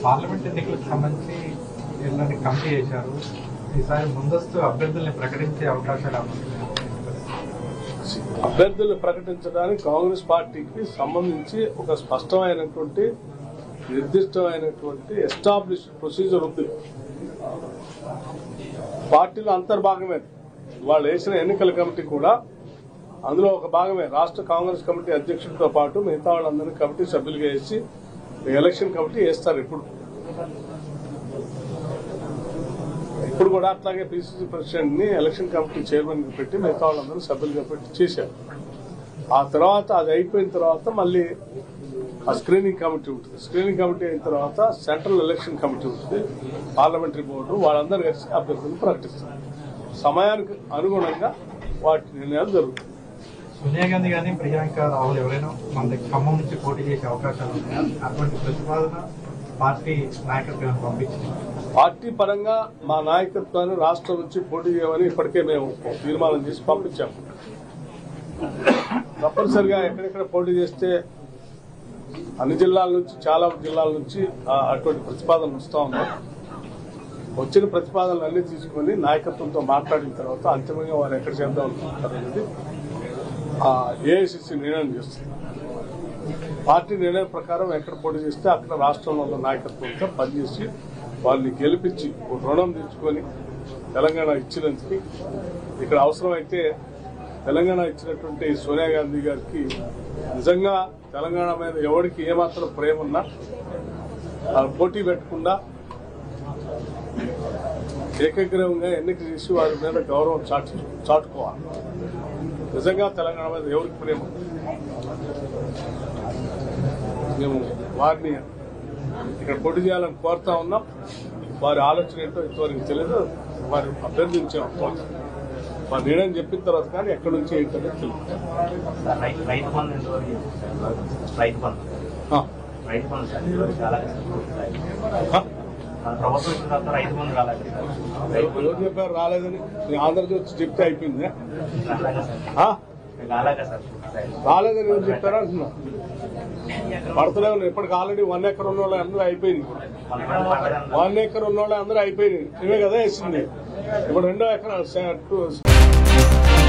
Parliament ఎన్నికలకు సంబంధించి ఎలాంటి కమిటీ చేశారు ఈసారి ముందస్తు అభ్యర్థుల్ని ప్రకటించే అవకాశాలు ఏమన్నా అభ్యర్థులు ప్రకటించడానికి కాంగ్రెస్ పార్టీకి సంబంధించి ఒక స్పష్టమైనటువంటి నిర్దిష్టమైనటువంటి ఎస్టాబ్లిష్ ప్రొసీజర్ ఉంది పార్టీలో అంతర్భాగమే వాళ్ళు వేసిన ఎన్నికల కమిటీ కూడా అందులో ఒక భాగమే రాష్ట్ర కాంగ్రెస్ కమిటీ అధ్యక్షుడితో పాటు మిగతా వాళ్ళందరినీ కమిటీ సభ్యులుగా వేసి ఎలక్షన్ కమిటీ వేస్తారు ఇప్పుడు ఇప్పుడు కూడా అట్లాగే పిసిసి ప్రెసిడెంట్ ని ఎలక్షన్ కమిటీ చైర్మన్ గా పెట్టి మిగతా వాళ్ళందరూ సభ్యులుగా పెట్టి చేశారు ఆ తర్వాత అది అయిపోయిన తర్వాత మళ్ళీ ఆ స్క్రీనింగ్ కమిటీ ఉంటుంది స్క్రీనింగ్ కమిటీ అయిన తర్వాత సెంట్రల్ ఎలక్షన్ కమిటీ ఉంటుంది పార్లమెంటరీ బోర్డు వాళ్ళందరూ కలిసి అభ్యర్థులను ప్రకటిస్తారు సమయానికి అనుగుణంగా వాటి నిర్ణయాలు జరుగుతాయి సోనియా గాంధీ కానీ ప్రియాంక రాహుల్ ఎవరైనా మన దగ్గర ఖమ్మం నుంచి పోటీ చేసే అవకాశాలు ఉన్నాయా అటువంటి ప్రతిపాదన పార్టీ నాయకత్వాన్ని పంపించింది పార్టీ పరంగా మా నాయకత్వాన్ని రాష్ట్రం నుంచి పోటీ చేయమని ఇప్పటికే మేము తీర్మానం చేసి పంపించాము తప్పనిసరిగా ఎక్కడెక్కడ పోటీ చేస్తే అన్ని జిల్లాల నుంచి చాలా జిల్లాల నుంచి ఆ, అటువంటి ప్రతిపాదనలు వస్తూ ఉన్నాయి వచ్చిన ప్రతిపాదనలు అన్ని తీసుకొని నాయకత్వంతో మాట్లాడిన తర్వాత అంతిమంగా వారు ఎక్కడ చేద్దాం అనుకుంటారు అనేది ఏఐసిసి నిర్ణయం చేస్తుంది పార్టీ నిర్ణయం ప్రకారం ఎక్కడ పోటీ చేస్తే అక్కడ రాష్ట్రంలో ఉన్న నాయకత్వంతో పనిచేసి వాళ్ళని గెలిపించి ఒక రుణం తెచ్చుకొని తెలంగాణ ఇచ్చినందుకు ఇక్కడ అవసరమైతే తెలంగాణ ఇచ్చినటువంటి సోనియా గాంధీ గారికి నిజంగా తెలంగాణ మీద ఎవరికి ఏమాత్రం ప్రేమ ఉన్నా ఆ పోటీ పెట్టకుండా ఏకగ్రీవంగా ఎన్నిక చేసి వారి మీద గౌరవం చాటు చాటుకోవాలి నిజంగా తెలంగాణ మీద ఎవరికి ప్రేమ ఉంది? మేము వారిని ఇక్కడ పోటీ చేయాలని కోరుతా ఉన్నాం వారి ఆలోచన ఏంటో ఇంతవరకు తెలియదు వారి అభ్యర్థించాం వారి నిర్ణయం చెప్పిన తర్వాత కానీ ఎక్కడి నుంచి ఏంటో తెలియదు సార్ రైతు రైతు బంధు ఎంతవరకు చేశారు? రైతు బంధు ఆ, రైతు బంధు సార్ ఇంతవరకు చాలా ఆ, మన ప్రభుత్వం ఇచ్చిన తర్వాత రైతు బంధు రాలేదు రైతు బంధు ఎవరు చెప్పారు రాలేదని మీ ఆంధ్రజ్యోతి వచ్చి చెప్తే అయిపోయింది అలాగే సార్ ఆ? అలాగే సార్ రాలేదని ఎవరు చెప్పారా అంటున్నా పడతలే ఉన్నాయి ఇప్పటికి ఆల్రెడీ వన్ ఎకర్ ఉన్న వాళ్ళు అందరూ అయిపోయింది మన పండుగ వన్ ఎకర్ ఉన్న వాళ్ళు అందరూ అయిపోయింది ఇవే కదా వేసింది ఇప్పుడు రెండో ఎకరా